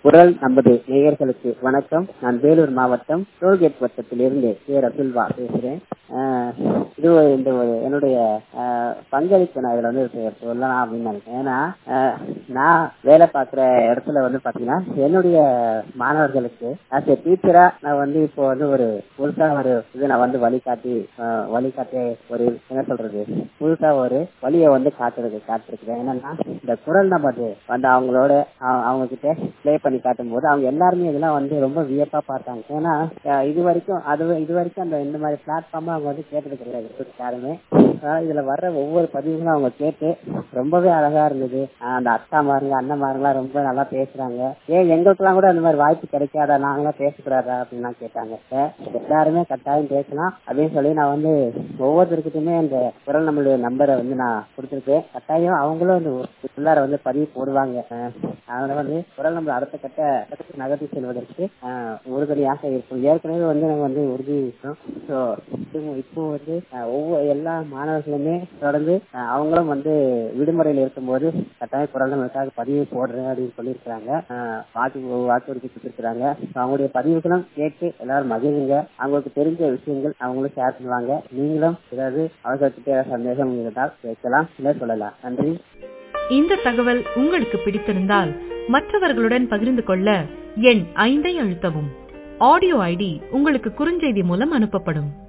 குரல் நமது நேயர்களுக்கு வணக்கம் நான் வேலூர் மாவட்டம் டோல்கேட் வட்டத்திலிருந்து கே ரசுல்வா பேசுறேன் ஆஹ் இது ஒரு- இந்த ஒரு என்னுடைய ஆஹ், பங்களிப்பு நான் இதுல வந்து சொ- சொல்லலாம் அப்படின்னு நினைக்கிறேன் ஏன்னா ஆஹ், நான் வேலை பார்க்குற இடத்துல வந்து பாத்தீங்கன்னா என்னுடைய மாணவர்களுக்கு ஆஸ் ஏ டீச்சரா நான் வந்து இப்போ வந்து ஒரு புதுசா ஒரு இது நான் வந்து வழிகாட்டி ஆஹ், வழிகாட்டி ஒரு என்ன சொல்றது புதுசா ஒரு வழியை வந்து காட்டுறது காட்டிருக்கிறேன் என்னன்னா இந்த குரல் நமது வந்து அவங்களோட அ- அவங்க கிட்ட ப்ளே பண்ணி காட்டும் போது அவங்க எல்லாருமே இதெல்லாம் வந்து ரொம்ப வியப்பா பார்த்தாங்க ஏன்னா அஹ், இது வரைக்கும் அது இது வரைக்கும் அந்த இந்த மாதிரி பிளாட்ஃபார்மா அவங்க வந்து கேட்டது கிடையாது இப்ப யாருமே அதனால இதுல வர்ற ஒவ்வொரு பதிவுகளும் அவங்க கேட்டு ரொம்பவே அழகா இருந்தது அஹ், அந்த அக்கா மாருங்க அண்ணன் மாருங்களாம் ரொம்ப நல்லா பேசுறாங்க ஏன் எங்களுக்கெல்லாம் கூட அந்த மாதிரி வாய்ப்பு கிடைக்காதா நாங்களாம் பேசக்கூடாதா அப்படின்லாம் கேட்டாங்க அஹ், எல்லாருமே கட்டாயம் பேசலாம் அப்படின்னு சொல்லி நான் வந்து ஒவ்வொருத்தருக்கிட்டுமே அந்த குரல் நம்மளுடைய நம்பரை வந்து நான் கொடுத்துருக்கேன் கட்டாயம் அவங்களும் அந்த உள்ளார வந்து பதிவு போடுவாங்க அஹ், அதனால வந்து குரல் நம்ம அடுத்த கட்ட கட்டத்துக்கு நகர்த்தி செல்வதற்கு அஹ், உறுதுணையாக இருக்கும் ஏற்கனவே வந்து நம்ம வந்து உறுதி ஸோ இப்போ வந்து அஹ், ஒவ்வொரு எல்லா மாணவர்களுமே தொடர்ந்து அஹ், அவங்களும் வந்து விடுமுறையில் இருக்கும்போது கட்டாய குரல் நம்மளுக்காக பதிவு போடுறேன் அப்படின்னு சொல்லியிருக்கிறாங்க அஹ், வாக்கு வாக்குறுதி கொடுத்துருக்காங்க அவங்களுடைய பதிவுகளும் கேட்டு எல்லாரும் மகிழுங்க அவங்களுக்கு தெரிஞ்ச விஷயங்கள் அவங்களும் ஷேர் பண்ணுவாங்க நீங்களும் ஏதாவது அவசரத்துக்கு ஏதாவது சந்தேகம் இருந்தால் கேட்கலாம் இல்லை சொல்லலாம் நன்றி இந்த தகவல் உங்களுக்கு பிடித்திருந்தால் மற்றவர்களுடன் பகிர்ந்து கொள்ள எண் ஐந்தை அழுத்தவும் ஆடியோ ஐடி உங்களுக்கு குறுஞ்செய்தி மூலம் அனுப்பப்படும்